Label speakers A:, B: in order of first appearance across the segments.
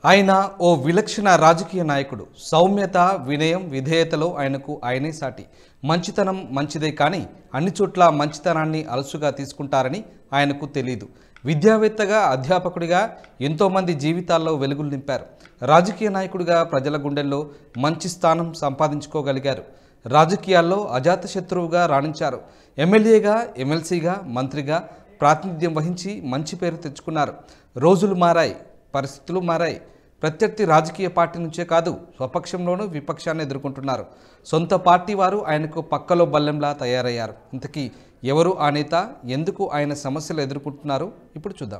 A: ఆయన ఓ విలక్షణ రాజకీయ నాయకుడు సౌమ్యత వినయం విధేయతలో ఆయనకు ఆయనే సాటి మంచితనం మంచిదే కానీ అన్ని చోట్ల మంచితనాన్ని అలసుగా తీసుకుంటారని ఆయనకు తెలియదు విద్యావేత్తగా అధ్యాపకుడిగా ఎంతోమంది జీవితాల్లో వెలుగులు నింపారు రాజకీయ నాయకుడిగా ప్రజల గుండెల్లో మంచి స్థానం సంపాదించుకోగలిగారు రాజకీయాల్లో అజాతశత్రువుగా రాణించారు ఎమ్మెల్యేగా ఎమ్మెల్సీగా మంత్రిగా ప్రాతినిధ్యం వహించి మంచి పేరు తెచ్చుకున్నారు రోజులు మారాయి పరిస్థితులు మారాయి ప్రత్యర్థి రాజకీయ పార్టీ నుంచే కాదు స్వపక్షంలోనూ విపక్షాన్ని ఎదుర్కొంటున్నారు సొంత పార్టీ వారు ఆయనకు పక్కలో బల్లెంలా తయారయ్యారు ఇంతకీ ఎవరు ఆ నేత ఎందుకు ఆయన సమస్యలు ఎదుర్కొంటున్నారు ఇప్పుడు చూద్దాం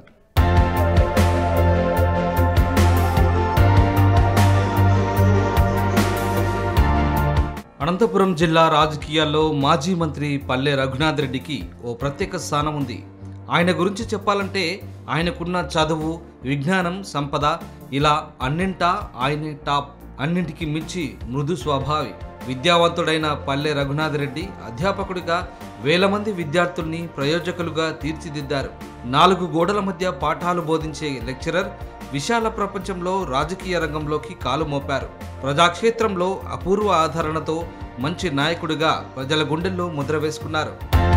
A: అనంతపురం జిల్లా రాజకీయాల్లో మాజీ మంత్రి పల్లె రఘునాథ్ రెడ్డికి ఓ ప్రత్యేక స్థానం ఉంది ఆయన గురించి చెప్పాలంటే ఆయనకున్న చదువు విజ్ఞానం సంపద ఇలా అన్నింటా ఆయనే టాప్ అన్నింటికి మించి మృదు స్వభావి విద్యావంతుడైన పల్లె రఘునాథ్ రెడ్డి అధ్యాపకుడిగా వేల మంది విద్యార్థుల్ని ప్రయోజకులుగా తీర్చిదిద్దారు నాలుగు గోడల మధ్య పాఠాలు బోధించే లెక్చరర్ విశాల ప్రపంచంలో రాజకీయ రంగంలోకి కాలు మోపారు ప్రజాక్షేత్రంలో అపూర్వ ఆదరణతో మంచి నాయకుడిగా ప్రజల గుండెల్లో ముద్ర వేసుకున్నారు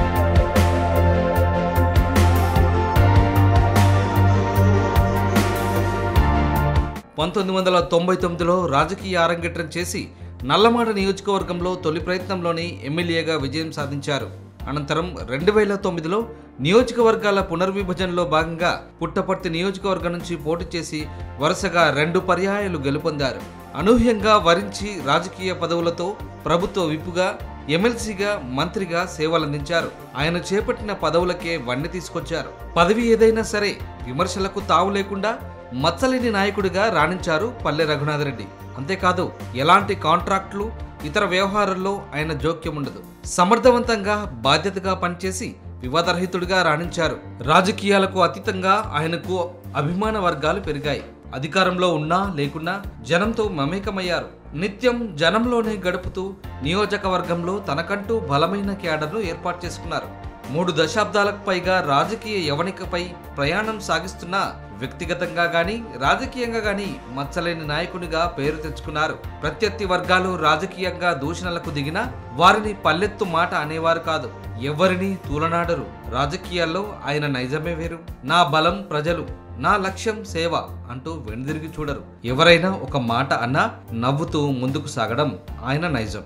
A: పంతొమ్మిది వందల తొంభై తొమ్మిదిలో రాజకీయ అరంగేట్రం చేసి నల్లమాడ నియోజకవర్గంలో తొలి ప్రయత్నంలోనే ఎమ్మెల్యేగా విజయం సాధించారు అనంతరం రెండు వేల తొమ్మిదిలో నియోజకవర్గాల పునర్విభజనలో భాగంగా పుట్టపర్తి నియోజకవర్గం నుంచి పోటీ చేసి వరుసగా రెండు పర్యాయాలు గెలుపొందారు అనూహ్యంగా వరించి రాజకీయ పదవులతో ప్రభుత్వ విప్పుగా ఎమ్మెల్సీగా మంత్రిగా సేవలందించారు ఆయన చేపట్టిన పదవులకే వన్నె తీసుకొచ్చారు పదవి ఏదైనా సరే విమర్శలకు తావు లేకుండా మచ్చలేని నాయకుడిగా రాణించారు పల్లె రఘునాథరెడ్డి అంతేకాదు ఎలాంటి కాంట్రాక్టులు ఇతర వ్యవహారాల్లో ఆయన జోక్యం ఉండదు సమర్థవంతంగా బాధ్యతగా పనిచేసి వివాదరహితుడిగా రాణించారు రాజకీయాలకు అతీతంగా ఆయనకు అభిమాన వర్గాలు పెరిగాయి అధికారంలో ఉన్నా లేకున్నా జనంతో మమేకమయ్యారు నిత్యం జనంలోనే గడుపుతూ నియోజకవర్గంలో తనకంటూ బలమైన క్యాడర్ను ఏర్పాటు చేసుకున్నారు మూడు దశాబ్దాలకు పైగా రాజకీయ యవనికపై ప్రయాణం సాగిస్తున్న వ్యక్తిగతంగా గాని రాజకీయంగా గాని మచ్చలేని నాయకునిగా పేరు తెచ్చుకున్నారు ప్రత్యర్థి వర్గాలు రాజకీయంగా దూషణలకు దిగినా వారిని పల్లెత్తు మాట అనేవారు కాదు ఎవరిని తూలనాడరు రాజకీయాల్లో ఆయన నైజమే వేరు నా బలం ప్రజలు నా లక్ష్యం సేవ అంటూ వెనుదిరిగి చూడరు ఎవరైనా ఒక మాట అన్నా నవ్వుతూ ముందుకు సాగడం ఆయన నైజం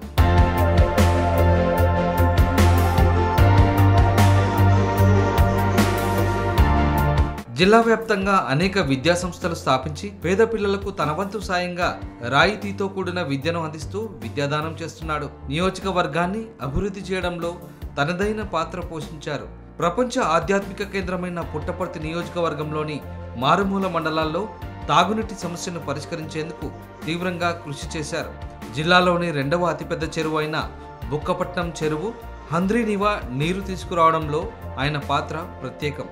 A: జిల్లా వ్యాప్తంగా అనేక విద్యా సంస్థలు స్థాపించి పేద పిల్లలకు తన వంతు సాయంగా రాయితీతో కూడిన విద్యను అందిస్తూ విద్యాదానం చేస్తున్నాడు నియోజకవర్గాన్ని అభివృద్ధి చేయడంలో తనదైన పాత్ర పోషించారు ప్రపంచ ఆధ్యాత్మిక కేంద్రమైన పుట్టపర్తి నియోజకవర్గంలోని మారుమూల మండలాల్లో తాగునీటి సమస్యను పరిష్కరించేందుకు తీవ్రంగా కృషి చేశారు జిల్లాలోని రెండవ అతిపెద్ద చెరువు అయిన బుక్కపట్నం చెరువు హంద్రీనివా నీరు తీసుకురావడంలో ఆయన పాత్ర ప్రత్యేకం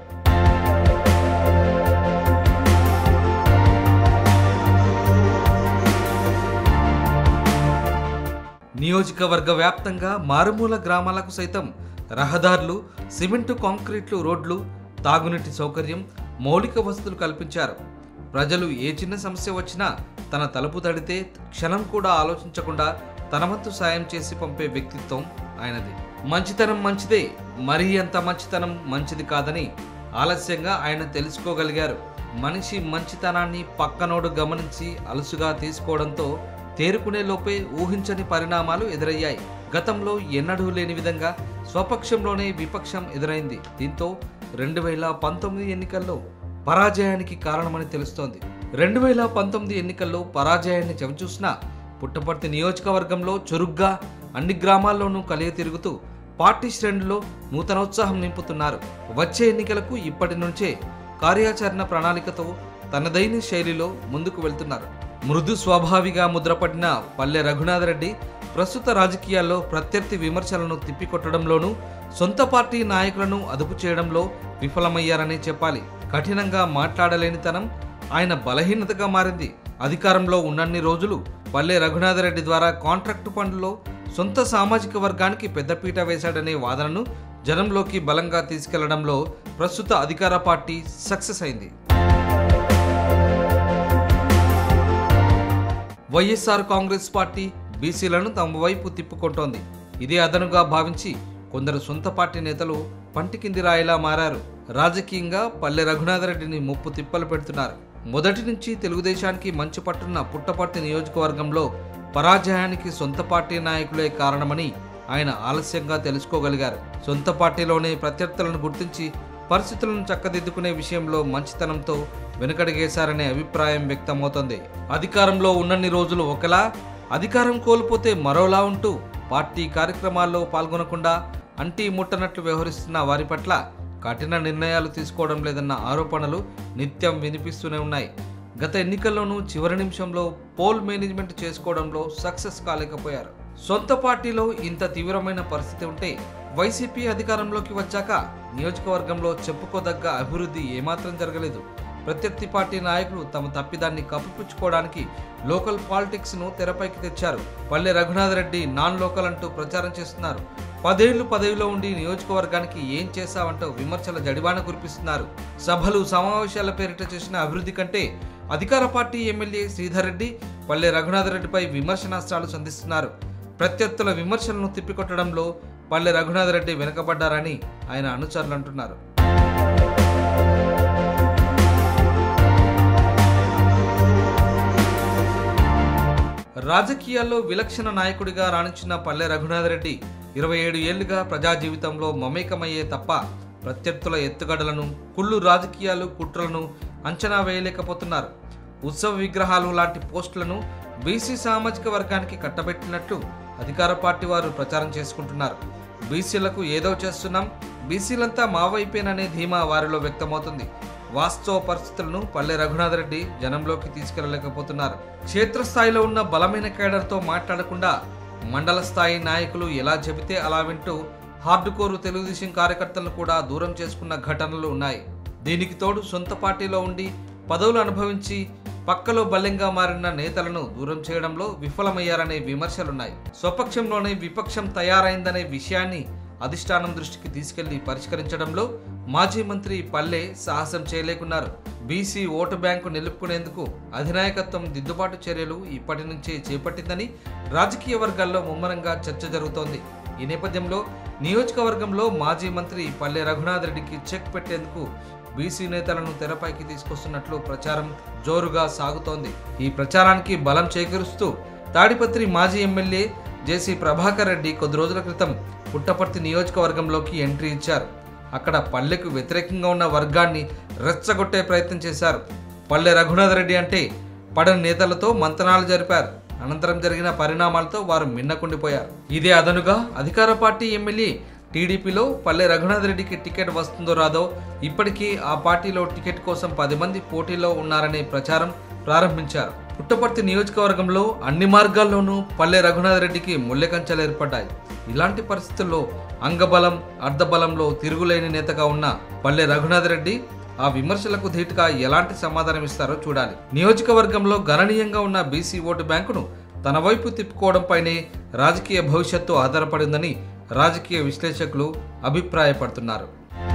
A: నియోజకవర్గ వ్యాప్తంగా మారుమూల గ్రామాలకు సైతం రహదారులు సిమెంటు కాంక్రీట్లు రోడ్లు తాగునీటి సౌకర్యం మౌలిక వసతులు కల్పించారు ప్రజలు ఏ చిన్న సమస్య వచ్చినా తన తలుపు తడితే క్షణం కూడా ఆలోచించకుండా తన వంతు సాయం చేసి పంపే వ్యక్తిత్వం ఆయనది మంచితనం మంచిదే మరీ అంత మంచితనం మంచిది కాదని ఆలస్యంగా ఆయన తెలుసుకోగలిగారు మనిషి మంచితనాన్ని పక్కనోడు గమనించి అలుసుగా తీసుకోవడంతో తేరుకునే లోపే ఊహించని పరిణామాలు ఎదురయ్యాయి గతంలో ఎన్నడూ లేని విధంగా స్వపక్షంలోనే విపక్షం ఎదురైంది దీంతో రెండు వేల పంతొమ్మిది ఎన్నికల్లో పరాజయానికి కారణమని తెలుస్తోంది రెండు వేల పంతొమ్మిది ఎన్నికల్లో పరాజయాన్ని చవిచూసిన పుట్టపర్తి నియోజకవర్గంలో చురుగ్గా అన్ని గ్రామాల్లోనూ కలియ తిరుగుతూ పార్టీ శ్రేణుల్లో నూతనోత్సాహం నింపుతున్నారు వచ్చే ఎన్నికలకు ఇప్పటి నుంచే కార్యాచరణ ప్రణాళికతో తనదైన శైలిలో ముందుకు వెళ్తున్నారు మృదు స్వభావిగా ముద్రపడిన పల్లె రఘునాథరెడ్డి ప్రస్తుత రాజకీయాల్లో ప్రత్యర్థి విమర్శలను తిప్పికొట్టడంలోనూ సొంత పార్టీ నాయకులను అదుపు చేయడంలో విఫలమయ్యారనే చెప్పాలి కఠినంగా మాట్లాడలేనితనం ఆయన బలహీనతగా మారింది అధికారంలో ఉన్నన్ని రోజులు పల్లె రఘునాథరెడ్డి ద్వారా కాంట్రాక్టు పనుల్లో సొంత సామాజిక వర్గానికి పెద్దపీట వేశాడనే వాదనను జనంలోకి బలంగా తీసుకెళ్లడంలో ప్రస్తుత అధికార పార్టీ సక్సెస్ అయింది వైఎస్ఆర్ కాంగ్రెస్ పార్టీ బీసీలను తమ వైపు తిప్పుకుంటోంది ఇదే అదనుగా భావించి కొందరు సొంత పార్టీ నేతలు పంటి కింది రాయిలా మారారు రాజకీయంగా పల్లె రఘునాథరెడ్డిని ముప్పు తిప్పలు పెడుతున్నారు మొదటి నుంచి తెలుగుదేశానికి మంచి పట్టున్న పుట్టపర్తి నియోజకవర్గంలో పరాజయానికి సొంత పార్టీ నాయకులే కారణమని ఆయన ఆలస్యంగా తెలుసుకోగలిగారు సొంత పార్టీలోనే ప్రత్యర్థులను గుర్తించి పరిస్థితులను చక్కదిద్దుకునే విషయంలో మంచితనంతో వెనుకడిగేశారనే అభిప్రాయం వ్యక్తమవుతోంది అధికారంలో ఉన్నన్ని రోజులు ఒకలా అధికారం కోల్పోతే మరోలా ఉంటూ పార్టీ కార్యక్రమాల్లో పాల్గొనకుండా అంటీ ముట్టనట్లు వ్యవహరిస్తున్న వారి పట్ల కఠిన నిర్ణయాలు తీసుకోవడం లేదన్న ఆరోపణలు నిత్యం వినిపిస్తూనే ఉన్నాయి గత ఎన్నికల్లోనూ చివరి నిమిషంలో పోల్ మేనేజ్మెంట్ చేసుకోవడంలో సక్సెస్ కాలేకపోయారు సొంత పార్టీలో ఇంత తీవ్రమైన పరిస్థితి ఉంటే వైసీపీ అధికారంలోకి వచ్చాక నియోజకవర్గంలో చెప్పుకోదగ్గ అభివృద్ధి ఏమాత్రం జరగలేదు ప్రత్యర్థి పార్టీ నాయకులు తమ తప్పిదాన్ని కప్పిపుచ్చుకోవడానికి లోకల్ పాలిటిక్స్ ను తెరపైకి తెచ్చారు పల్లె రఘునాథ్ రెడ్డి నాన్ లోకల్ అంటూ ప్రచారం చేస్తున్నారు పదేళ్లు పదవిలో ఉండి నియోజకవర్గానికి ఏం చేశావంటూ విమర్శల జడివాన కురిపిస్తున్నారు సభలు సమావేశాల పేరిట చేసిన అభివృద్ధి కంటే అధికార పార్టీ ఎమ్మెల్యే శ్రీధర్ రెడ్డి పల్లె రఘునాథ్ రెడ్డిపై విమర్శనాస్త్రాలు సంధిస్తున్నారు ప్రత్యర్థుల విమర్శలను తిప్పికొట్టడంలో పల్లె రఘునాథ్ రెడ్డి వెనుకబడ్డారని ఆయన అనుచరులు అంటున్నారు రాజకీయాల్లో విలక్షణ నాయకుడిగా రాణించిన పల్లె రఘునాథ్ రెడ్డి ఇరవై ఏడు ఏళ్లుగా ప్రజా జీవితంలో మమేకమయ్యే తప్ప ప్రత్యర్థుల ఎత్తుగడలను కుళ్ళు రాజకీయాలు కుట్రలను అంచనా వేయలేకపోతున్నారు ఉత్సవ విగ్రహాలు లాంటి పోస్టులను బీసీ సామాజిక వర్గానికి కట్టబెట్టినట్లు అధికార పార్టీ వారు ప్రచారం చేసుకుంటున్నారు బీసీలకు ఏదో చేస్తున్నాం బీసీలంతా మా వైపేననే ధీమా వారిలో వ్యక్తమవుతుంది వాస్తవ పరిస్థితులను పల్లె రఘునాథ్ రెడ్డి జనంలోకి తీసుకెళ్లలేకపోతున్నారు క్షేత్రస్థాయిలో ఉన్న బలమైన కేడర్తో మాట్లాడకుండా మండల స్థాయి నాయకులు ఎలా చెబితే అలా వింటూ హార్డ్ కోరు తెలుగుదేశం కార్యకర్తలను కూడా దూరం చేసుకున్న ఘటనలు ఉన్నాయి దీనికి తోడు సొంత పార్టీలో ఉండి పదవులు అనుభవించి పక్కలో బల్లెంగా మారిన నేతలను దూరం చేయడంలో విఫలమయ్యారనే విమర్శలున్నాయి స్వపక్షంలోనే విపక్షం తయారైందనే విషయాన్ని అధిష్టానం దృష్టికి తీసుకెళ్లి పరిష్కరించడంలో మాజీ మంత్రి పల్లె సాహసం చేయలేకున్నారు బీసీ ఓటు బ్యాంకు నిలుపుకునేందుకు అధినాయకత్వం దిద్దుబాటు చర్యలు ఇప్పటి నుంచే చేపట్టిందని రాజకీయ వర్గాల్లో ముమ్మరంగా చర్చ జరుగుతోంది ఈ నేపథ్యంలో నియోజకవర్గంలో మాజీ మంత్రి పల్లె రఘునాథ్ రెడ్డికి చెక్ పెట్టేందుకు బీసీ నేతలను తెరపైకి తీసుకొస్తున్నట్లు ప్రచారం జోరుగా సాగుతోంది ఈ ప్రచారానికి బలం చేకూరుస్తూ తాడిపత్రి మాజీ ఎమ్మెల్యే జేసీ ప్రభాకర్ రెడ్డి కొద్ది రోజుల క్రితం పుట్టపర్తి నియోజకవర్గంలోకి ఎంట్రీ ఇచ్చారు అక్కడ పల్లెకు వ్యతిరేకంగా ఉన్న వర్గాన్ని రెచ్చగొట్టే ప్రయత్నం చేశారు పల్లె రఘునాథ్ రెడ్డి అంటే పడని నేతలతో మంతనాలు జరిపారు అనంతరం జరిగిన పరిణామాలతో వారు మిన్నకుండిపోయారు ఇదే అదనుగా అధికార పార్టీ ఎమ్మెల్యే టీడీపీలో పల్లె రఘునాథ్ రెడ్డికి టికెట్ వస్తుందో రాదో ఇప్పటికీ ఆ పార్టీలో టికెట్ కోసం పది మంది పోటీలో ఉన్నారనే ప్రచారం ప్రారంభించారు పుట్టపర్తి నియోజకవర్గంలో అన్ని మార్గాల్లోనూ పల్లె రఘునాథ్ రెడ్డికి ముల్లెకంచెలు ఏర్పడ్డాయి ఇలాంటి పరిస్థితుల్లో అంగబలం అర్ధబలంలో తిరుగులేని నేతగా ఉన్న పల్లె రఘునాథ్ రెడ్డి ఆ విమర్శలకు ధీటుగా ఎలాంటి సమాధానం ఇస్తారో చూడాలి నియోజకవర్గంలో గణనీయంగా ఉన్న బీసీ ఓటు బ్యాంకును తన వైపు తిప్పుకోవడంపైనే రాజకీయ భవిష్యత్తు ఆధారపడిందని రాజకీయ విశ్లేషకులు అభిప్రాయపడుతున్నారు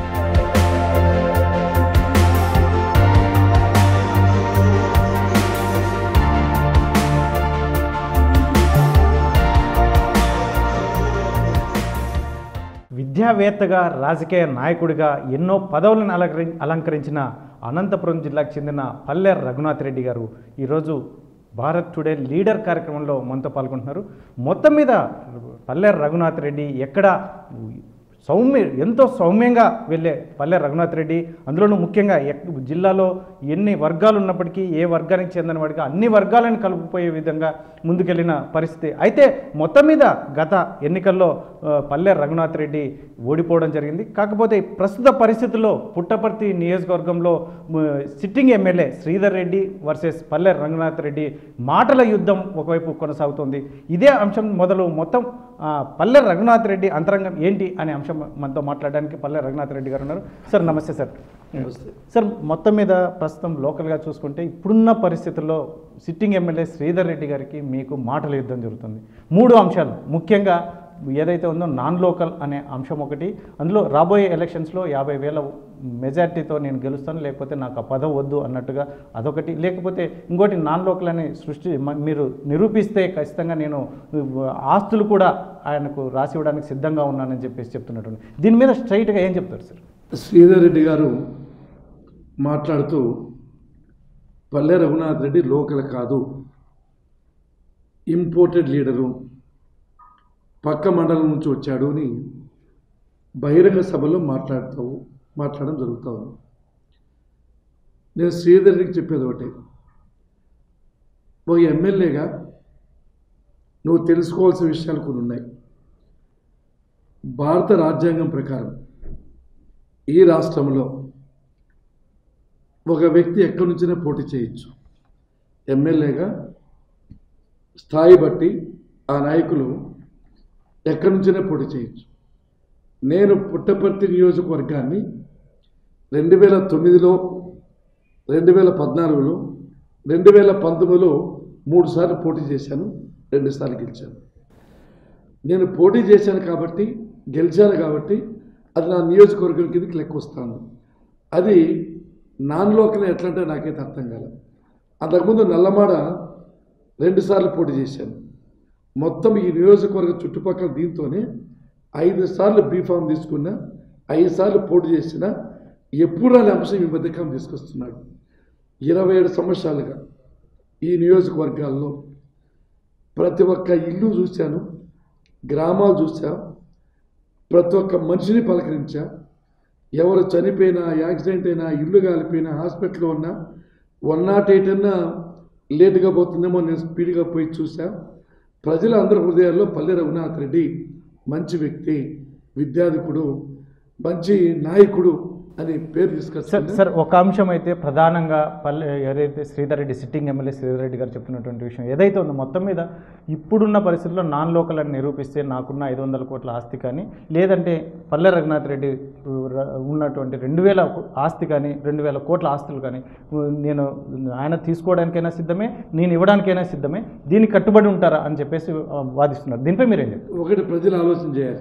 B: విద్యావేత్తగా రాజకీయ నాయకుడిగా ఎన్నో పదవులను అలంకరి అలంకరించిన అనంతపురం జిల్లాకు చెందిన పల్లె రఘునాథ్ రెడ్డి గారు ఈరోజు భారత్ టుడే లీడర్ కార్యక్రమంలో మనతో పాల్గొంటున్నారు మొత్తం మీద పల్లె రఘునాథ్ రెడ్డి ఎక్కడ సౌమ్య ఎంతో సౌమ్యంగా వెళ్ళే పల్లె రఘునాథ్ రెడ్డి అందులోనూ ముఖ్యంగా ఎక్- జిల్లాలో ఎన్ని వర్గాలు ఉన్నప్పటికీ ఏ వర్గానికి చెందిన వాడిగా అన్ని వర్గాలను కలుపుకుపోయే విధంగా ముందుకెళ్ళిన పరిస్థితి అయితే మొత్తం మీద గత ఎన్నికల్లో ఆ, పల్లె రఘునాథ్ రెడ్డి ఓడిపోవడం జరిగింది కాకపోతే ప్రస్తుత పరిస్థితుల్లో పుట్టపర్తి నియోజకవర్గంలో మ, sitting MLA Sridhar Reddy versus Palle Raghunath Reddy మాటల యుద్ధం ఒకవైపు కొనసాగుతోంది ఇదే అంశం మొదలు మొత్తం ఆ, పల్లె రఘునాథ్ రెడ్డి అంతరంగం ఏంటి అనే అంశం మనతో మాట్లాడడానికి పల్లె రఘునాథ్ రెడ్డి గారు ఉన్నారు సార్ నమస్తే సార్ సార్ మొత్తం మీద ప్రస్తుతం లోకల్గా చూసుకుంటే ఇప్పుడున్న పరిస్థితుల్లో సిట్టింగ్ ఎమ్మెల్యే శ్రీధర్ రెడ్డి గారికి మీకు మాటల యుద్ధం జరుగుతుంది మూడు అంశాలు ముఖ్యంగా ఏదైతే ఉందో నాన్ లోకల్ అనే అంశం ఒకటి అందులో రాబోయే ఎలక్షన్స్లో యాభై వేల మెజార్టీతో నేను గెలుస్తాను లేకపోతే నాకు ఆ పదవి వద్దు అన్నట్టుగా అదొకటి లేకపోతే ఇంకోటి నాన్ లోకల్ అని సృష్టి మ- మీరు నిరూపిస్తే ఖచ్చితంగా నేను ఆస్తులు కూడా ఆయనకు రాసి ఇవ్వడానికి సిద్ధంగా ఉన్నానని చెప్పేసి చెప్తున్నటువంటి దీని మీద స్ట్రైట్గా ఏం చెప్తారు సార్
C: శ్రీధర్ రెడ్డి గారు మాట్లాడుతూ పల్లె రఘునాథ్ రెడ్డి లోకల్ కాదు ఇంపోర్టెడ్ లీడరు పక్క మండలం నుంచి వచ్చాడు అని బహిరంగ సభలో మాట్లాడుతూ మాట్లాడడం జరుగుతూ ఉంది నేను శ్రీధర్ రెడ్డికి చెప్పేది ఒకటి ఒక ఎమ్మెల్యేగా నువ్వు తెలుసుకోవాల్సిన విషయాలు కొన్ని ఉన్నాయి భారత రాజ్యాంగం ప్రకారం ఈ రాష్ట్రంలో ఒక వ్యక్తి ఎక్కడి నుంచైనా పోటీ చేయొచ్చు ఎమ్మెల్యేగా స్థాయి బట్టి ఆ నాయకులు ఎక్కడి నుంచైనా పోటీ చేయొచ్చు నేను పుట్టపర్తి నియోజకవర్గాన్ని రెండు వేల తొమ్మిదిలో రెండు వేల పద్నాలుగులో రెండు వేల పంతొమ్మిదిలో మూడు సార్లు పోటీ చేశాను రెండు సార్లు గెలిచాను నేను పోటీ చేశాను కాబట్టి గెలిచాను కాబట్టి అది నా నియోజకవర్గం కిందకి లెక్క వస్తాను అది నాన్ లోకల్ ఎట్లా అంటే నాకైతే అర్థం కాలేదు అంతకుముందు నల్లమాడ రెండుసార్లు పోటీ చేశాను మొత్తం ఈ నియోజకవర్గ చుట్టుపక్కల దీంతోనే ఐదు సార్లు బీఫామ్ తీసుకున్నా ఐదు సార్లు పోటీ చేసిన ఎప్పుడు అనే అంశం ఈ మధ్యకాలం తీసుకొస్తున్నాడు ఇరవై ఏడు సంవత్సరాలుగా ఈ నియోజకవర్గాల్లో ప్రతి ఒక్క ఇల్లు చూశాను గ్రామాలు చూసా ప్రతి ఒక్క మనిషిని పలకరించా ఎవరు చనిపోయినా యాక్సిడెంట్ అయినా ఇల్లు కాలిపోయినా హాస్పిటల్లో ఉన్నా వన్ నాట్ ఎయిట్ అన్నా లేటుగా పోతుందేమో నేను స్పీడ్గా పోయి చూసా ప్రజల అందరి హృదయాల్లో పల్లె రఘునాథ్ రెడ్డి మంచి వ్యక్తి విద్యాధికుడు మంచి నాయకుడు అని పేరు
B: సార్
C: తీసుకొచ్చారు
B: సార్ ఒక అంశం అయితే ప్రధానంగా పల్లె ఏదైతే శ్రీధర్ రెడ్డి సిట్టింగ్ ఎమ్మెల్యే శ్రీధర్ రెడ్డి గారు చెప్తున్నటువంటి విషయం ఏదైతే ఉందో మొత్తం మీద ఇప్పుడున్న పరిస్థితుల్లో నాన్ లోకల్ అని నిరూపిస్తే నాకున్న ఐదు వందల కోట్ల ఆస్తి కానీ లేదంటే పల్లె రఘునాథ్ రెడ్డి ఉ, ర- ఉన్నటువంటి రెండు వేల ఆస్తి కానీ రెండు వేల కోట్ల ఆస్తులు కానీ ఉ, నేను ఆయన తీసుకోవడానికైనా సిద్ధమే నేను ఇవ్వడానికైనా సిద్ధమే దీనికి కట్టుబడి ఉంటారా అని చెప్పేసి ఆ, వాదిస్తున్నారు దీనిపై మీరేం చెప్తారు
C: ఒకటి ప్రజలు ఆలోచన చేయాలి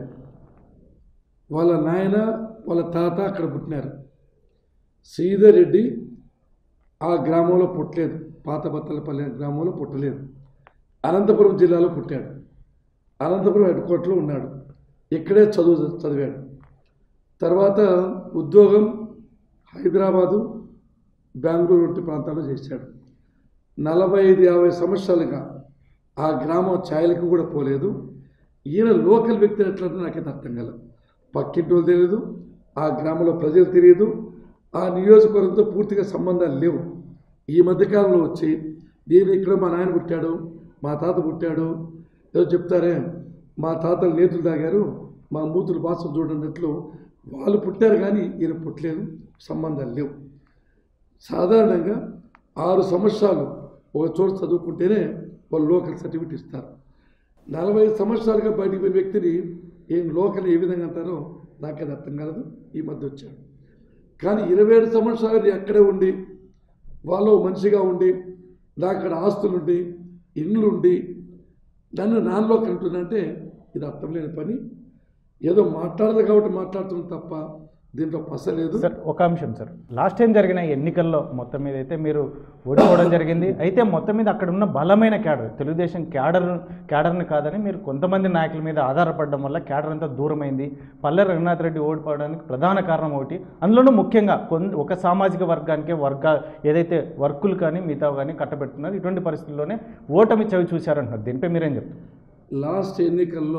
C: వాళ్ళ నాయన వాళ్ళ తాత అక్కడ పుట్టినారు శ్రీధర్ రెడ్డి ఆ గ్రామంలో పుట్టలేదు పాత బత్తలపల్లి అనే గ్రామంలో పుట్టలేదు అనంతపురం జిల్లాలో పుట్టాడు అనంతపురం హెడ్ క్వార్టర్లో ఉన్నాడు ఇక్కడే చదువు చదివాడు తర్వాత ఉద్యోగం హైదరాబాదు బెంగళూరు వంటి ప్రాంతాల్లో చేశాడు నలభై ఐదు యాభై సంవత్సరాలుగా ఆ గ్రామం ఛాయలకు కూడా పోలేదు ఈయన లోకల్ వ్యక్తి ఎట్లంటే నాకైతే అర్థం కాల పక్కింటి వాళ్ళు తెలియదు ఆ గ్రామంలో ప్రజలు తెలియదు ఆ నియోజకవర్గంతో పూర్తిగా సంబంధాలు లేవు ఈ మధ్యకాలంలో వచ్చి నేను ఇక్కడ మా నాయన పుట్టాడు మా తాత పుట్టాడు ఏదో చెప్తారే మా తాతలు నేతులు తాగారు మా మూతులు భాషలు చూడనట్లు వాళ్ళు పుట్టారు కానీ ఈయన పుట్టలేదు సంబంధాలు లేవు సాధారణంగా ఆరు సంవత్సరాలు ఒక చోట చదువుకుంటేనే వాళ్ళు లోకల్ సర్టిఫికేట్ ఇస్తారు నలభై ఐదు సంవత్సరాలుగా బయటికి పోయిన వ్యక్తిని ఏం లోకల్ ఏ విధంగా అంటారో నాకది అర్థం కాలేదు ఈ మధ్య వచ్చాడు కానీ ఇరవై ఏడు సంవత్సరాలు ఎక్కడే ఉండి వాళ్ళు మనిషిగా ఉండి నాకు అక్కడ ఆస్తులుండి ఇండ్లుండి నన్ను నాన్నలో కంటున్నంటే ఇది అర్థం లేని పని ఏదో మాట్లాడదు కాబట్టి మాట్లాడుతుంది తప్ప దీంట్లో పసలేదు
B: సార్ ఒక అంశం సార్ లాస్ట్ టైం జరిగిన ఎన్నికల్లో మొత్తం మీద అయితే మీరు ఓడిపోవడం జరిగింది అయితే మొత్తం మీద అక్కడ ఉన్న బలమైన క్యాడర్ తెలుగుదేశం క్యాడర్ క్యాడర్ని కాదని మీరు కొంతమంది నాయకుల మీద ఆధారపడడం వల్ల క్యాడర్ అంతా దూరమైంది పల్లె రఘునాథ్ రెడ్డి ఓడిపోవడానికి ప్రధాన కారణం ఒకటి అందులోనూ ముఖ్యంగా కొన్ ఒక సామాజిక వర్గానికి వర్గ ఏదైతే వర్కులు కానీ మిగతా కానీ కట్టబెడుతున్నారు ఇటువంటి పరిస్థితుల్లోనే ఓటమి చవి చూశారంటున్నారు దీనిపై మీరేం చెప్తారు
C: లాస్ట్ ఎన్నికల్లో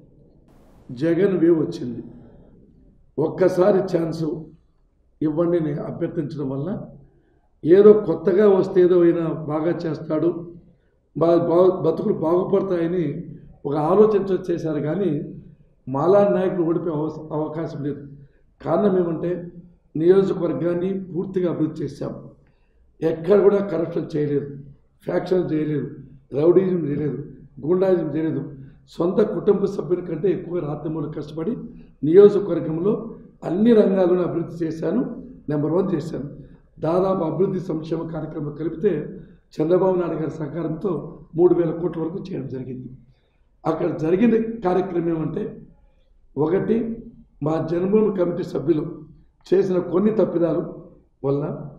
C: జగన్ వేవ్ వచ్చింది ఒక్కసారి ఛాన్సు ఇవ్వండి అని అభ్యర్థించడం వల్ల ఏదో కొత్తగా వస్తే ఏదో అయినా బాగా చేస్తాడు బా బా- బతుకులు బాగుపడతాయని ఒక ఆలోచన చేశారు కానీ మాలా నాయకులు ఓడిపోయే అవ అవకాశం లేదు కారణం ఏమంటే నియోజకవర్గాన్ని పూర్తిగా అభివృద్ధి చేశాం ఎక్కడ కూడా కరప్షన్ చేయలేదు ఫ్యాక్షన్ చేయలేదు రౌడీజం చేయలేదు గూండాయిజం చేయలేదు సొంత కుటుంబ సభ్యుల కంటే ఎక్కువ రాత్రిమూలు కష్టపడి నియోజకవర్గంలో అన్ని రంగాలను అభివృద్ధి చేశాను నెంబర్ వన్ చేశాను దాదాపు అభివృద్ధి సంక్షేమ కార్యక్రమం కలిపితే చంద్రబాబు నాయుడు గారి సహకారంతో మూడు వేల కోట్ల వరకు చేయడం జరిగింది అక్కడ జరిగిన కార్యక్రమం ఏమంటే ఒకటి మా జన్మభూమి కమిటీ సభ్యులు చేసిన కొన్ని తప్పిదాలు వల్ల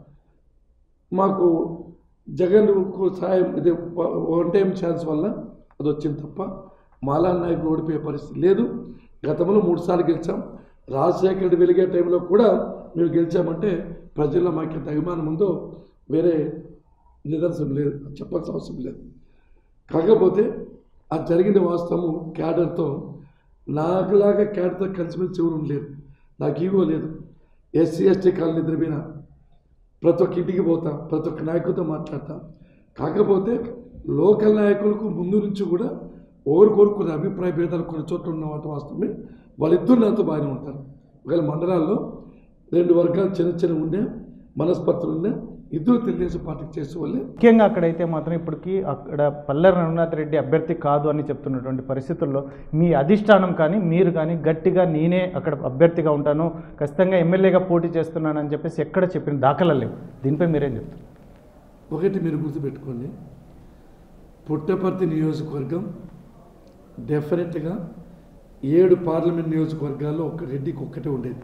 C: మాకు జగన్కు సాయం ఇది వన్ టైం ఛాన్స్ వల్ల అది వచ్చింది తప్ప మాలా నాయకులు ఓడిపోయే పరిస్థితి లేదు గతంలో మూడు సార్లు గెలిచాం రాజశేఖర రెడ్డి వెలిగే టైంలో కూడా మేము గెలిచామంటే ప్రజల్లో మాకు ఎంత అభిమానం ఉందో వేరే నిదర్శనం లేదు చెప్పాల్సిన అవసరం లేదు కాకపోతే అది జరిగిన వాస్తవము క్యాడర్తో నాకులాగా క్యాడర్తో కలిసిమెలిసి ఎవరు లేరు నాకు ఈగో లేదు ఎస్సీ ఎస్టీ కాలనీ నిద్రపోయినా ప్రతి ఒక్క ఇంటికి పోతాం ప్రతి ఒక్క నాయకుడితో మాట్లాడతాం కాకపోతే లోకల్ నాయకులకు ముందు నుంచి కూడా ఒకరికొరకు కొన్ని అభిప్రాయ భేదాలు కొన్ని చోట్ల ఉన్న మాట వాస్తవమే వాళ్ళిద్దరు నాతో బాగానే ఉంటారు ఒకవేళ మండలాల్లో రెండు వర్గాలు చిన్న చిన్న ఉండే మనస్పర్ధలు ఉండే ఇద్దరు తెలుగుదేశం పార్టీకి చేసే వాళ్ళే
B: ముఖ్యంగా అక్కడైతే మాత్రం ఇప్పటికీ అక్కడ పల్లె రఘునాథ్ రెడ్డి అభ్యర్థి కాదు అని చెప్తున్నటువంటి పరిస్థితుల్లో మీ అధిష్టానం కానీ మీరు కానీ గట్టిగా నేనే అక్కడ అభ్యర్థిగా ఉంటాను ఖచ్చితంగా ఎమ్మెల్యేగా పోటీ చేస్తున్నానని చెప్పేసి ఎక్కడ చెప్పిన దాఖలా లేవు దీనిపై మీరేం చెప్తారు
C: ఒకటి మీరు గుర్తుపెట్టుకోండి పుట్టపర్తి నియోజకవర్గం డెఫినెట్గా ఏడు పార్లమెంట్ నియోజకవర్గాల్లో ఒక రెడ్డికి ఒక్కటే ఉండేది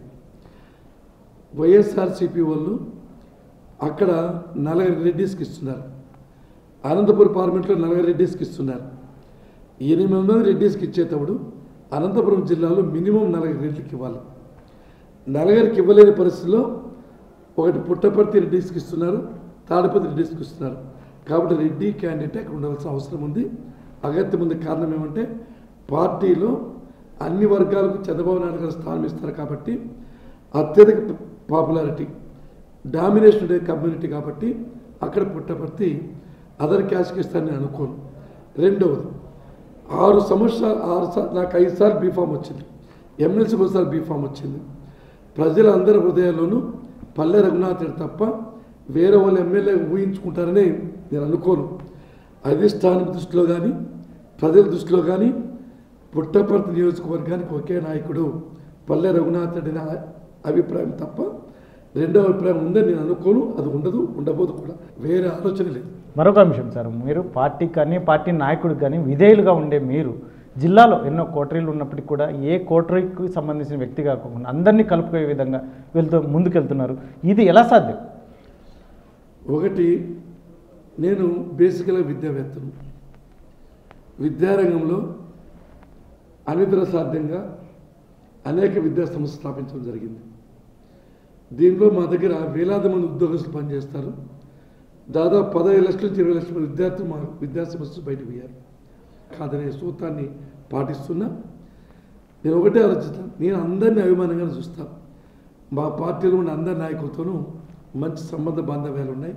C: వైఎస్ఆర్సీపీ వాళ్ళు అక్కడ నలభై రెడ్డిస్కి ఇస్తున్నారు అనంతపురం పార్లమెంట్లో నలభై రెడ్డిస్కి ఇస్తున్నారు ఎనిమిది వందల రెడ్డిస్కి ఇచ్చేటప్పుడు అనంతపురం జిల్లాలో మినిమం నలభై రెడ్డికి ఇవ్వాలి నలుగురికి ఇవ్వలేని పరిస్థితిలో ఒకటి పుట్టపర్తి రెడ్డిస్కి ఇస్తున్నారు తాడిపత్రి రెడ్డిస్కి ఇస్తున్నారు కాబట్టి రెడ్డి క్యాండిడేట్ అక్కడ ఉండవలసిన అవసరం ఉంది అగత్యం ఉంది కారణం ఏమంటే పార్టీలో అన్ని వర్గాలకు చంద్రబాబు నాయుడు గారు స్థానం ఇస్తారు కాబట్టి అత్యధిక పాపులారిటీ డామినేషన్ ఉండే కమ్యూనిటీ కాబట్టి అక్కడ పుట్టపర్తి అదర్ క్యాస్ట్కి ఇస్తారని నేను అనుకోను రెండవది ఆరు సంవత్సరాలు ఆరు సార్లు నాకు ఐదు సార్లు బీఫామ్ వచ్చింది ఎమ్మెల్సీకి ఒకసారి బీఫామ్ వచ్చింది ప్రజలందరి హృదయాల్లోనూ పల్లె రఘునాథ్ రెడ్డి తప్ప వేరే వాళ్ళు ఎమ్మెల్యే ఊహించుకుంటారని నేను అనుకోను అధిష్టానం దృష్టిలో కానీ ప్రజల దృష్టిలో కానీ పుట్టపర్తి నియోజకవర్గానికి ఒకే నాయకుడు పల్లె రఘునాథ్ రెడ్డి నా అభిప్రాయం తప్ప రెండో అభిప్రాయం ఉందని నేను అనుకోను అది ఉండదు ఉండబోదు కూడా వేరే ఆలోచన లేదు
B: మరొక అంశం సార్ మీరు పార్టీకి కానీ పార్టీ నాయకుడికి కానీ విధేయులుగా ఉండే మీరు జిల్లాలో ఎన్నో కోటరీలు ఉన్నప్పటికీ కూడా ఏ కోటరీకి సంబంధించిన వ్యక్తి కాకుండా అందరినీ కలుపుకునే విధంగా వెళ్తూ ముందుకెళ్తున్నారు ఇది ఎలా సాధ్యం
C: ఒకటి నేను బేసికల్గా విద్యావేత్తను విద్యారంగంలో అనితర సాధ్యంగా అనేక విద్యా సంస్థలు స్థాపించడం జరిగింది దీనిలో మా దగ్గర వేలాది మంది ఉద్యోగస్తులు పనిచేస్తారు దాదాపు పదహైదు లక్షల నుంచి ఇరవై లక్షల మంది విద్యార్థులు మా విద్యా సంస్థలు బయటకు పోయారు కాదనే సూత్రాన్ని పాటిస్తున్నా నేను ఒకటే ఆలోచిస్తాను నేను అందరినీ అభిమానంగానే చూస్తాను మా పార్టీలో ఉన్న అందరి నాయకులతోనూ మంచి సంబంధ బాంధవ్యాలు ఉన్నాయి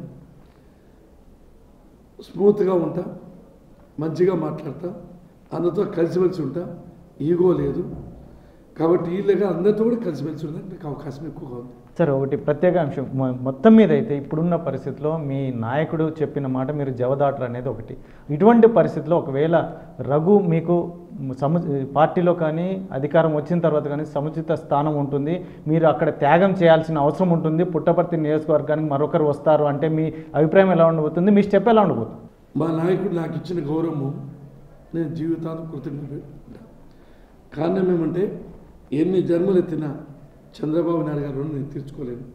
C: స్మూత్గా ఉంటా మంచిగా మాట్లాడతా అందరితో కలిసిమెలిసి ఉంటా ఈగో లేదు కాబట్టి వీళ్ళగా అందరితో కూడా కలిసిమెలిసి ఉండడానికి నాకు అవకాశం ఎక్కువగా ఉంది
B: సరే ఒకటి ప్రత్యేక అంశం మొ- మొత్తం మీద అయితే ఇప్పుడున్న పరిస్థితిలో మీ నాయకుడు చెప్పిన మాట మీరు జవదాటరు అనేది ఒకటి ఇటువంటి పరిస్థితిలో ఒకవేళ రఘు మీకు సము పార్టీలో కానీ అధికారం వచ్చిన తర్వాత కానీ సముచిత స్థానం ఉంటుంది మీరు అక్కడ త్యాగం చేయాల్సిన అవసరం ఉంటుంది పుట్టపర్తి నియోజకవర్గానికి మరొకరు వస్తారు అంటే మీ అభిప్రాయం ఎలా ఉండబోతుంది మీ స్టెప్ ఎలా ఉండబోతుంది
C: మా నాయకుడు నాకు ఇచ్చిన గౌరవము నేను జీవితాంతం కృతజ్ఞత కారణం ఏమంటే ఎన్ని జన్మలు ఎత్తినా చంద్రబాబు నాయుడు గారు రుణం నేను తీర్చుకోలేను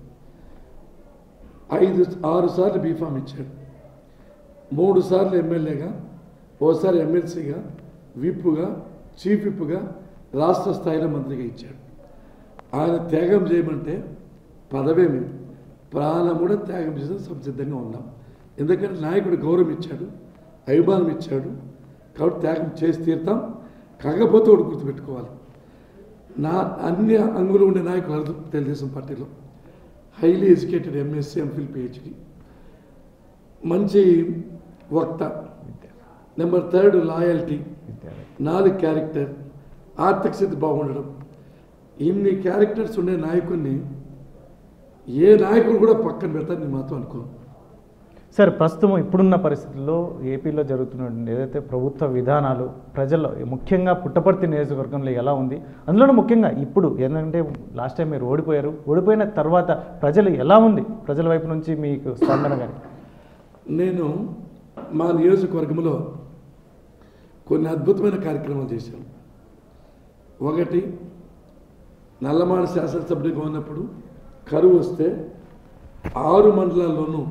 C: ఐదు ఆరు సార్లు బీఫామ్ ఇచ్చాడు మూడు సార్లు ఎమ్మెల్యేగా ఓసారి ఎమ్మెల్సీగా విప్పుగా చీఫ్ విప్పుగా రాష్ట్ర స్థాయిలో మంత్రిగా ఇచ్చాడు ఆయన త్యాగం చేయమంటే పదవేమి ప్రాణం కూడా త్యాగం చేసిన సంసిద్ధంగా ఉన్నాం ఎందుకంటే నాయకుడు గౌరవం ఇచ్చాడు అభిమానం ఇచ్చాడు కాబట్టి త్యాగం చేసి తీరుతాం కాకపోతే ఒకటి గుర్తుపెట్టుకోవాలి నా అన్ని అంగులు ఉండే నాయకులు అర్థం తెలుగుదేశం పార్టీలో highly educated MSc MPhil PhD మంచి వక్త నెంబర్ థర్డ్ లాయల్టీ నాలుగు క్యారెక్టర్ ఆర్థిక స్థితి బాగుండడం ఇన్ని క్యారెక్టర్స్ ఉండే నాయకుడిని ఏ నాయకుడు కూడా పక్కన పెడతాను నేను మాత్రం అనుకోను
B: సార్ ప్రస్తుతం ఇప్పుడున్న పరిస్థితుల్లో ఏపీలో జరుగుతున్నటువంటి ఏదైతే ప్రభుత్వ విధానాలు ప్రజల్లో ముఖ్యంగా పుట్టపర్తి నియోజకవర్గంలో ఎలా ఉంది అందులోనూ ముఖ్యంగా ఇప్పుడు ఏంటంటే లాస్ట్ టైం మీరు ఓడిపోయారు ఓడిపోయిన తర్వాత ప్రజలు ఎలా ఉంది ప్రజల వైపు నుంచి మీకు స్పందన కానీ
C: నేను మా నియోజకవర్గంలో కొన్ని అద్భుతమైన కార్యక్రమాలు చేశాం ఒకటి నల్లమాడ శాసనసభ్యుడిగా ఉన్నప్పుడు కరువు వస్తే ఆరు మండలాల్లోనూ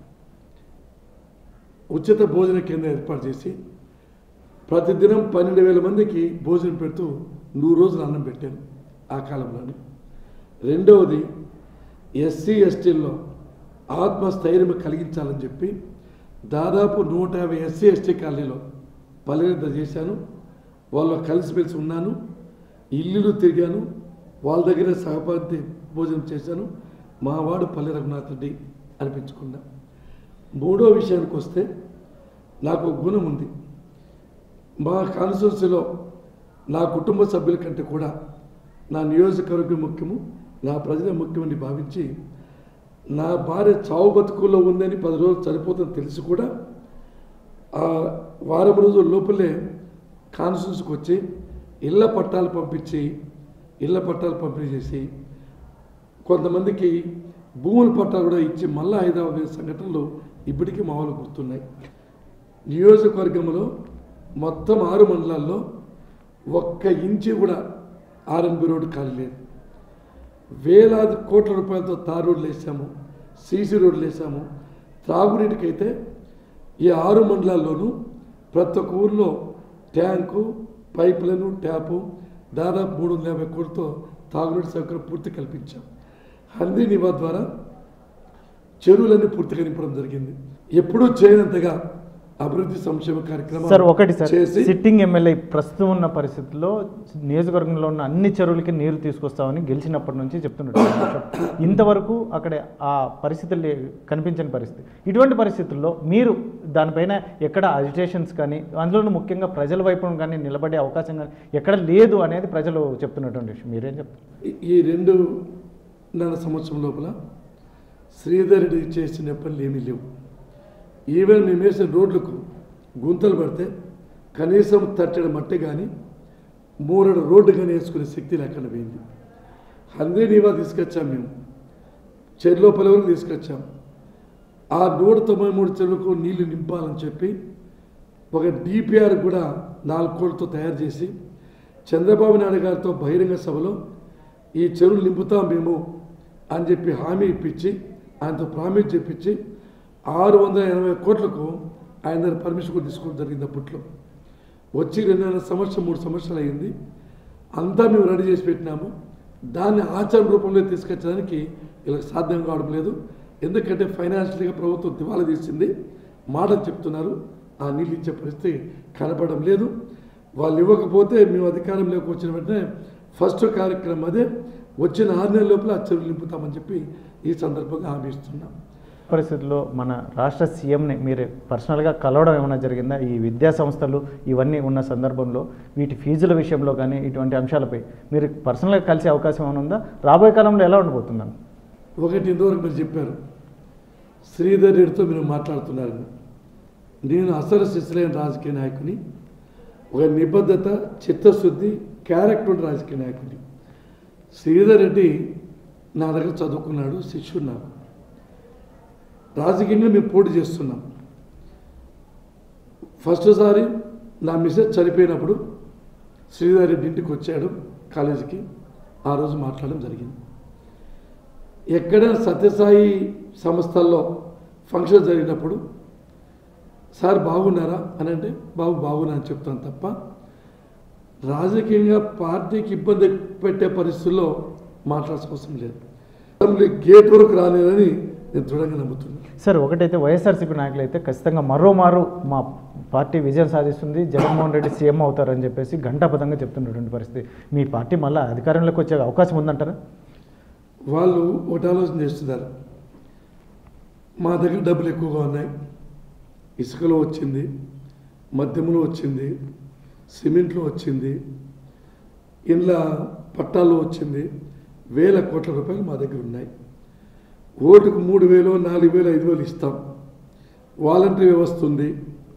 C: ఉచిత భోజన కేంద్రం ఏర్పాటు చేసి ప్రతిదినం పన్నెండు వేల మందికి భోజనం పెడుతూ నూరు రోజులు అన్నం పెట్టాను ఆ కాలంలోనే రెండవది ఎస్సీ ఎస్టీల్లో ఆత్మస్థైర్యం కలిగించాలని చెప్పి దాదాపు నూట యాభై ఎస్సీ ఎస్టీ కాలనీలో పల్లెనిద్ర చేశాను వాళ్ళు కలిసిమెలిసి ఉన్నాను ఇల్లులు తిరిగాను వాళ్ళ దగ్గర సహపాఠి భోజనం చేశాను మా వాడు పల్లె రఘునాథ్ రెడ్డి అనిపించుకున్నా మూడో విషయానికి వస్తే నాకు ఒక గుణం ఉంది మా కాన్స్టిట్యూన్సీలో నా కుటుంబ సభ్యుల కంటే కూడా నా నియోజకవర్గం ముఖ్యము నా ప్రజల ముఖ్యమని భావించి నా భార్య చావు బతుకుల్లో ఉందని పది రోజులు చనిపోతుందని తెలిసి కూడా ఆ వారం రోజుల లోపలే కాన్స్టిట్యూన్సీకి వచ్చి ఇళ్ళ పట్టాలు పంపించి ఇళ్ళ పట్టాలు పంపిణీ చేసి కొంతమందికి భూముల పట్టాలు కూడా ఇచ్చి మళ్ళా హైదరాబాద్ పోయిన సంఘటనలు ఇప్పటికీ మా వాళ్ళు గుర్తున్నాయి నియోజకవర్గంలో మొత్తం ఆరు మండలాల్లో ఒక్క ఇంచి కూడా ఆర్ఎన్బి రోడ్డు ఖాళీ లేదు వేలాది కోట్ల రూపాయలతో తార్ రోడ్లు వేసాము సీసీ రోడ్లు వేసాము త్రాగునీటికైతే ఈ ఆరు మండలాల్లోనూ ప్రతి ఒక్క ఊర్లో ట్యాంకు పైపులను ట్యాపు దాదాపు మూడు వందల యాభై కోట్లతో తాగునీటి సౌకర్యం పూర్తి కల్పించాం హందీ నివా ద్వారా చెరువులన్నీ పూర్తిగా నింపడం జరిగింది ఎప్పుడూ చేయనంతగా అభివృద్ధి సంక్షేమ కార్యక్రమం
B: సార్ ఒకటి సార్
C: చేసి
B: సిట్టింగ్ ఎమ్మెల్యే ప్రస్తుతం ఉన్న పరిస్థితుల్లో నియోజకవర్గంలో ఉన్న అన్ని చెరువులకి నీరు తీసుకొస్తామని గెలిచినప్పటి నుంచి చెప్తున్నాడు ఇంతవరకు అక్కడ ఆ పరిస్థితులు లే- కనిపించని పరిస్థితి ఇటువంటి పరిస్థితుల్లో మీరు దానిపైన ఎక్కడ అజిటేషన్స్ కానీ అందులోనూ ముఖ్యంగా ప్రజల వైపు కానీ నిలబడే అవకాశం కానీ ఎక్కడ లేదు అనేది ప్రజలు చెప్తున్నటువంటి విషయం మీరేం చెప్తారు
C: ఈ- ఈ రెండు నెల సంవత్సరం లోపల శ్రీధర్ రెడ్డి చేసిన పనులు ఏమీ లేవు ఈవెన్ మేము వేసిన రోడ్లకు గుంతలు పడితే కనీసం తట్టెడ మట్టి కానీ మూరడు రోడ్డు కానీ వేసుకునే శక్తి లేకుండా పోయింది హందీ నీవా తీసుకొచ్చాం మేము చెరులోపల వరకు తీసుకొచ్చాం ఆ నూట తొంభై మూడు చెరువులకు నీళ్లు నింపాలని చెప్పి ఒక డిపిఆర్ కూడా నాలుగు కోట్లతో తయారు చేసి చంద్రబాబు నాయుడు గారితో బహిరంగ సభలో ఈ చెరువులు నింపుతాం మేము అని చెప్పి హామీ ఇప్పించి ఆయనతో ప్రామిస్ చెప్పించి ఆరు వందల ఎనభై కోట్లకు ఆయన దగ్గర పర్మిషన్ కూడా తీసుకోవడం జరిగింది అప్పట్లో వచ్చి రెండున్నర సంవత్సరం మూడు సంవత్సరాలు అయింది అంతా మేము రెడీ చేసి పెట్టినాము దాన్ని ఆచరణ రూపంలో తీసుకొచ్చడానికి ఇలా సాధ్యం కావడం లేదు ఎందుకంటే ఫైనాన్షియల్గా ప్రభుత్వం దివాలా తీసింది మాటలు చెప్తున్నారు ఆ నీళ్ళు ఇచ్చే పరిస్థితి కనపడడం లేదు వాళ్ళు ఇవ్వకపోతే మేము అధికారంలోకి వచ్చిన వెంటనే ఫస్ట్ కార్యక్రమం అదే వచ్చిన ఆరు నెలల లోపల ఆ చెరువులు నింపుతామని చెప్పి ఈ సందర్భంగా హామీ ఇస్తున్నాం
B: పరిస్థితుల్లో మన రాష్ట్ర సీఎంని మీరు పర్సనల్గా కలవడం ఏమైనా జరిగిందా ఈ విద్యా సంస్థలు ఇవన్నీ ఉన్న సందర్భంలో వీటి ఫీజుల విషయంలో కానీ ఇటువంటి అంశాలపై మీరు పర్సనల్గా కలిసే అవకాశం ఏమైనా ఉందా రాబోయే కాలంలో ఎలా ఉండబోతుందని
C: ఒకటి ఇంతవరకు మీరు చెప్పారు శ్రీధర్ రెడ్డితో మీరు మాట్లాడుతున్నారు నేను అసలు శిశులైన రాజకీయ నాయకుని ఒక నిబద్ధత చిత్తశుద్ధి క్యారెక్టర్ ఉన్న రాజకీయ నాయకుని శ్రీధర్ రెడ్డి నా దగ్గర చదువుకున్నాడు శిష్యుడు నాకు రాజకీయంగా మేము పోటీ చేస్తున్నాం ఫస్ట్ సారి నా మిసెస్ చనిపోయినప్పుడు శ్రీధర్ రెడ్డి ఇంటికి వచ్చాడు కాలేజీకి ఆ రోజు మాట్లాడడం జరిగింది ఎక్కడైనా సత్యసాయి సంస్థల్లో ఫంక్షన్ జరిగినప్పుడు సార్ బాగున్నారా అని అంటే బాబు బాగున్నా అని చెప్తాను తప్ప రాజకీయంగా పార్టీకి ఇబ్బంది పెట్టే పరిస్థితుల్లో మాట్లాడాల్సిన అవసరం లేదు అసెంబ్లీ గేట్ వరకు రాలేదని నేను దృఢంగా నమ్ముతున్నాను
B: సార్ ఒకటైతే వైఎస్ఆర్సీపీ నాయకులు అయితే ఖచ్చితంగా మరోమారు మా పార్టీ విజయం సాధిస్తుంది జగన్మోహన్ రెడ్డి సీఎం అవుతారని చెప్పేసి ఘంటాపథంగా చెప్తున్నటువంటి పరిస్థితి మీ పార్టీ మళ్ళీ అధికారంలోకి వచ్చే అవకాశం ఉందంటారా
C: వాళ్ళు ఒకటి ఆలోచన చేస్తున్నారు మా దగ్గర డబ్బులు ఎక్కువగా ఉన్నాయి ఇసుకలో వచ్చింది మద్యములో వచ్చింది సిమెంట్లో వచ్చింది ఇండ్ల పట్టాల్లో వచ్చింది వేల కోట్ల రూపాయలు మా దగ్గర ఉన్నాయి ఓటుకు మూడు వేలు నాలుగు వేలు ఐదు వేలు ఇస్తాం వాలంటరీ వ్యవస్థ ఉంది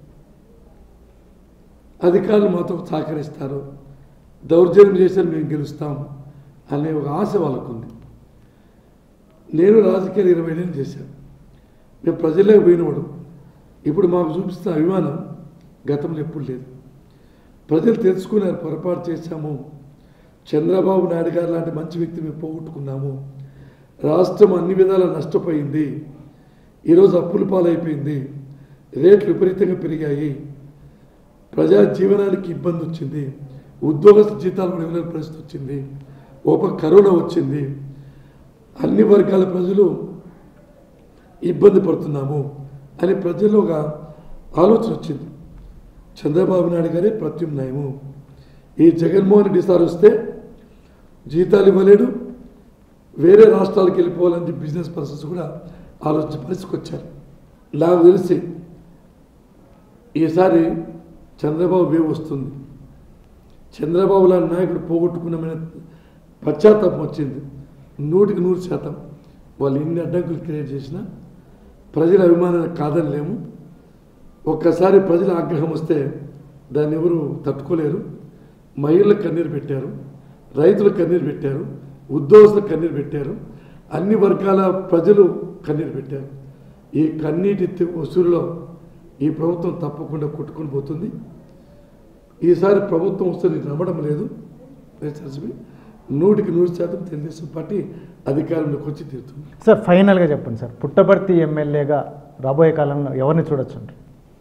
C: అధికారులు మాతో సహకరిస్తారు దౌర్జన్యం చేశారు మేము గెలుస్తాం అనే ఒక ఆశ వాళ్ళకుంది నేను రాజకీయాలు ఇరవై ఏళ్ళు చేశాను మేము ప్రజల్లోకి పోయినవాడు ఇప్పుడు మాకు చూపిస్తున్న అభిమానం గతంలో ఎప్పుడు లేదు ప్రజలు తెలుసుకున్నారు పొరపాటు చేశాము చంద్రబాబు నాయుడు గారు లాంటి మంచి వ్యక్తి మేము పోగొట్టుకున్నాము రాష్ట్రం అన్ని విధాలా నష్టపోయింది ఈరోజు అప్పుల పాలైపోయింది రేట్లు విపరీతంగా పెరిగాయి ప్రజా జీవనానికి ఇబ్బంది వచ్చింది ఉద్యోగస్తు జీతాలు కూడా ఇవ్వలేని పరిస్థితి వచ్చింది ఒక కరోనా వచ్చింది అన్ని వర్గాల ప్రజలు ఇబ్బంది పడుతున్నాము అని ప్రజల్లో ఒక ఆలోచన వచ్చింది చంద్రబాబు నాయుడు గారే ప్రత్యామ్నాయము ఈ జగన్మోహన్ రెడ్డి సార్ వస్తే జీతాలు ఇవ్వలేడు వేరే రాష్ట్రాలకు వెళ్ళిపోవాలని చెప్పి బిజినెస్ పర్సన్స్ కూడా ఆలోచన పరిస్థితికి వచ్చారు నాకు తెలిసి ఈసారి చంద్రబాబు వేవ్ వస్తుంది చంద్రబాబు లాంటి నాయకుడు పోగొట్టుకున్నామనే పశ్చాత్తాపం వచ్చింది నూటికి నూరు శాతం వాళ్ళు ఎన్ని అడ్డంకులు క్రియేట్ చేసినా ప్రజల అభిమానాన్ని కాదనలేము ఒక్కసారి ప్రజల ఆగ్రహం వస్తే దాన్ని ఎవరు తట్టుకోలేరు మహిళలకు కన్నీరు పెట్టారు రైతులకు కన్నీరు పెట్టారు ఉద్యోగస్తులకు కన్నీరు పెట్టారు అన్ని వర్గాల ప్రజలు కన్నీరు పెట్టారు ఈ కన్నీటి తి- వసూలులో ఈ ప్రభుత్వం తప్పకుండా కొట్టుకొని పోతుంది ఈసారి ప్రభుత్వం వస్తుంది నమ్మడం లేదు వైఎస్ఆర్సీపీ నూటికి నూరు శాతం తెలుగుదేశం పార్టీ అధికారంలోకి వచ్చి తీరుతుంది
B: సార్ ఫైనల్గా చెప్పండి సార్ పుట్టపర్తి ఎమ్మెల్యేగా రాబోయే కాలంలో ఎవరిని చూడొచ్చు అంటారు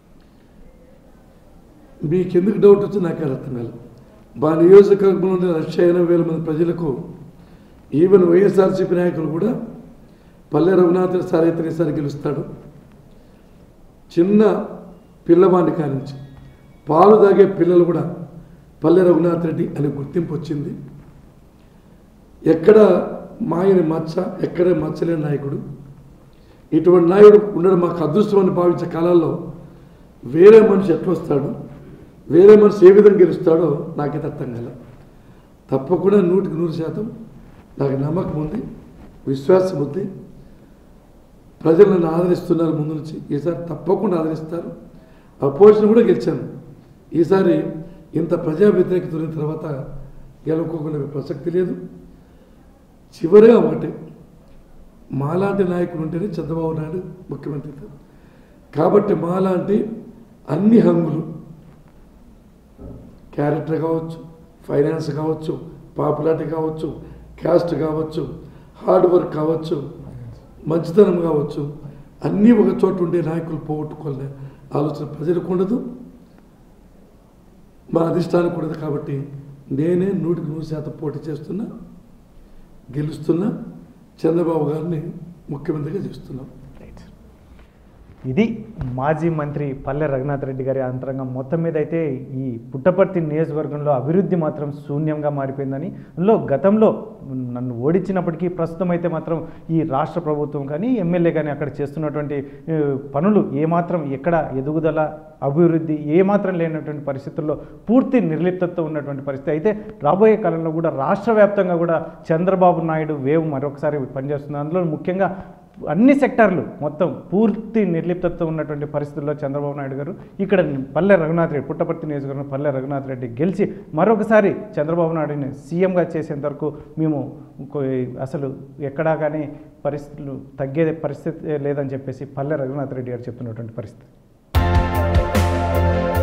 C: మీకు ఎందుకు డౌట్ వచ్చి నాకు అర్థం కాలేదు మా నియోజకవర్గంలో ఉండే లక్ష ఎనభై వేల మంది ప్రజలకు ఈవెన్ వైఎస్ఆర్సీపీ నాయకులు కూడా పల్లె రఘునాథ్ సార్ అయితే సార్ గెలుస్తాడు చిన్న పిల్లవాడిని కానించి పాలు తాగే పిల్లలు కూడా పల్లె రఘునాథ్ రెడ్డి అనే గుర్తింపు వచ్చింది ఎక్కడ మాయని మచ్చ ఎక్కడ మచ్చలేని నాయకుడు ఇటువంటి నాయకుడు ఉండడం మాకు అదృష్టం అని భావించే కాలాల్లో వేరే మనిషి ఎట్లా వస్తాడు వేరే మనిషి ఏ విధంగా గెలుస్తాడో నాకైతే అర్థం కాల తప్పకుండా నూటికి నూరు శాతం నాకు నమ్మకం ఉంది విశ్వాసం ఉంది ప్రజలు నన్ను ఆదరిస్తున్నారు ముందు నుంచి ఈసారి తప్పకుండా ఆదరిస్తారు అపోజిషన్ కూడా గెలిచాను ఈసారి ఇంత ప్రజా వ్యతిరేకత ఉన్న తర్వాత గెలుపుకోకుండా ప్రసక్తి లేదు చివరిగా ఒకటి మాలాంటి నాయకుడు ఉంటేనే చంద్రబాబు నాయుడు ముఖ్యమంత్రి అవుతాడు. కాబట్టి మాలాంటి అన్ని హంగులు క్యారెక్టర్ కావచ్చు ఫైనాన్స్ కావచ్చు పాపులారిటీ కావచ్చు క్యాస్ట్ కావచ్చు హార్డ్ వర్క్ కావచ్చు మంచితనం కావచ్చు అన్నీ ఒక చోట ఉండే నాయకులు పోగొట్టుకోలే ఆలోచన ప్రజలకు ఉండదు మా అధిష్టానికి ఉండదు కాబట్టి నేనే నూటికి నూరు శాతం పోటీ చేస్తున్నా గెలుస్తున్నా చంద్రబాబు గారిని ముఖ్యమంత్రిగా చేస్తున్నాం
B: రైట్ ఇది మాజీ మంత్రి పల్లె రఘునాథ్ రెడ్డి గారి అంతరంగం మొత్తం మీద అయితే ఈ పుట్టపర్తి నియోజకవర్గంలో అభివృద్ధి మాత్రం శూన్యంగా మారిపోయిందని అందులో గతంలో నన్ను ఓడించినప్పటికీ ప్రస్తుతం అయితే మాత్రం ఈ రాష్ట్ర ప్రభుత్వం కానీ ఎమ్మెల్యే కానీ అక్కడ చేస్తున్నటువంటి ఏ, పనులు ఏమాత్రం ఎక్కడ ఎదుగుదల అభివృద్ధి ఏమాత్రం లేనటువంటి పరిస్థితుల్లో పూర్తి నిర్లిప్తతో ఉన్నటువంటి పరిస్థితి అయితే రాబోయే కాలంలో కూడా రాష్ట్ర వ్యాప్తంగా కూడా చంద్రబాబు నాయుడు వేవ్ మరొకసారి పనిచేస్తుంది అందులో ముఖ్యంగా అన్ని సెక్టార్లు మొత్తం పూర్తి నిర్లిప్తతో ఉన్నటువంటి పరిస్థితుల్లో చంద్రబాబు నాయుడు గారు ఇక్కడ పల్లె రఘునాథ్ రెడ్డి పుట్టపర్తి నియోజకవర్గం పల్లె రఘునాథ్ రెడ్డి గెలిచి మరొకసారి చంద్రబాబు నాయుడిని సీఎంగా చేసేంత వరకు మేము కొ- అసలు ఎక్కడా కానీ పరిస్థితులు తగ్గే పరిస్థితి లేదని చెప్పేసి పల్లె రఘునాథ్ రెడ్డి గారు చెప్తున్నటువంటి పరిస్థితి